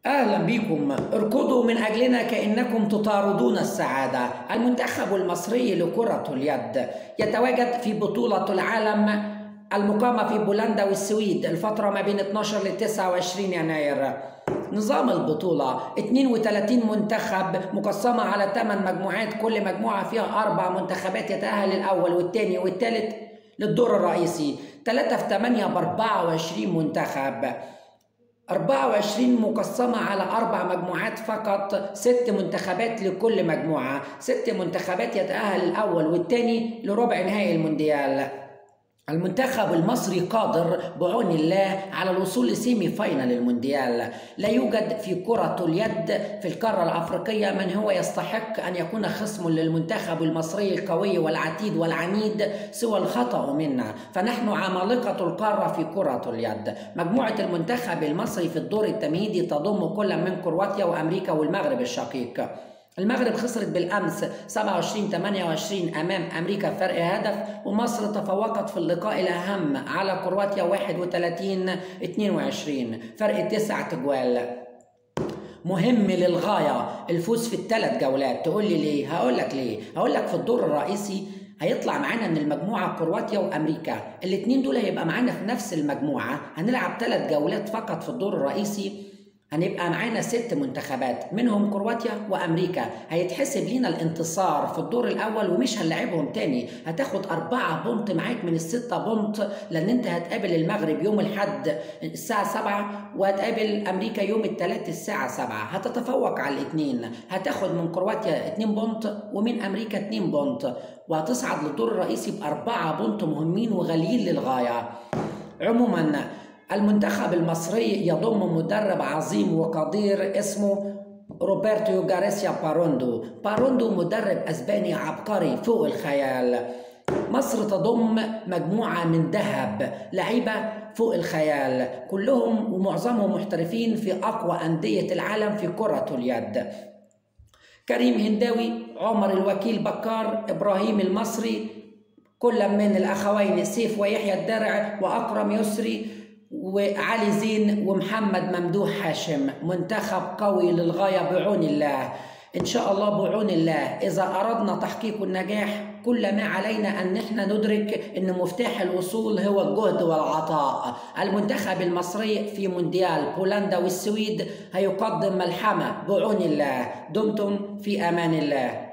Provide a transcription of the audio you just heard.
أهلا بكم اركضوا من أجلنا كأنكم تطاردون السعادة المنتخب المصري لكرة اليد يتواجد في بطولة العالم المقامة في بولندا والسويد الفترة ما بين 12 ل 29 يناير نظام البطولة 32 منتخب مقسمة على 8 مجموعات كل مجموعة فيها أربع منتخبات يتأهل الأول والثاني والثالث للدور الرئيسي 3 في 8 ب 24 منتخب 24 مقسمة على أربع مجموعات فقط ست منتخبات لكل مجموعة ست منتخبات يتأهل الأول والثاني لربع نهائي المونديال المنتخب المصري قادر بعون الله على الوصول لسيمي فاينل المونديال لا يوجد في كرة اليد في القارة الأفريقية من هو يستحق أن يكون خصم للمنتخب المصري القوي والعتيد والعنيد سوى الخطأ منا فنحن عمالقة القارة في كرة اليد مجموعة المنتخب المصري في الدور التمهيدي تضم كل من كرواتيا وأمريكا والمغرب الشقيق المغرب خسرت بالامس 27 28 امام امريكا فرق هدف ومصر تفوقت في اللقاء الاهم على كرواتيا 31 22 فرق تسع تجوال مهم للغايه الفوز في الثلاث جولات تقول لي ليه هقول لك ليه هقول لك في الدور الرئيسي هيطلع معانا من المجموعة كرواتيا وأمريكا الاتنين دول هيبقى معانا في نفس المجموعة هنلعب ثلاث جولات فقط في الدور الرئيسي هنبقى معانا ست منتخبات منهم كرواتيا وامريكا هيتحسب لينا الانتصار في الدور الاول ومش هنلعبهم تاني هتاخد أربعة بونت معاك من الستة بونت لان انت هتقابل المغرب يوم الاحد الساعة سبعة وهتقابل امريكا يوم الثلاث الساعة سبعة هتتفوق على الاثنين هتاخد من كرواتيا اتنين بونت ومن امريكا اتنين بونت وهتصعد للدور الرئيسي بأربعة بونت مهمين وغاليين للغاية عموما المنتخب المصري يضم مدرب عظيم وقدير اسمه روبرتو جاريسيا باروندو باروندو مدرب اسباني عبقري فوق الخيال مصر تضم مجموعة من ذهب لعيبة فوق الخيال كلهم ومعظمهم محترفين في أقوى أندية العالم في كرة اليد كريم هنداوي عمر الوكيل بكار إبراهيم المصري كل من الأخوين سيف ويحيى الدرع وأكرم يسري وعلي زين ومحمد ممدوح هاشم منتخب قوي للغاية بعون الله إن شاء الله بعون الله إذا أردنا تحقيق النجاح كل ما علينا أن نحن ندرك أن مفتاح الوصول هو الجهد والعطاء المنتخب المصري في مونديال بولندا والسويد هيقدم ملحمة بعون الله دمتم في أمان الله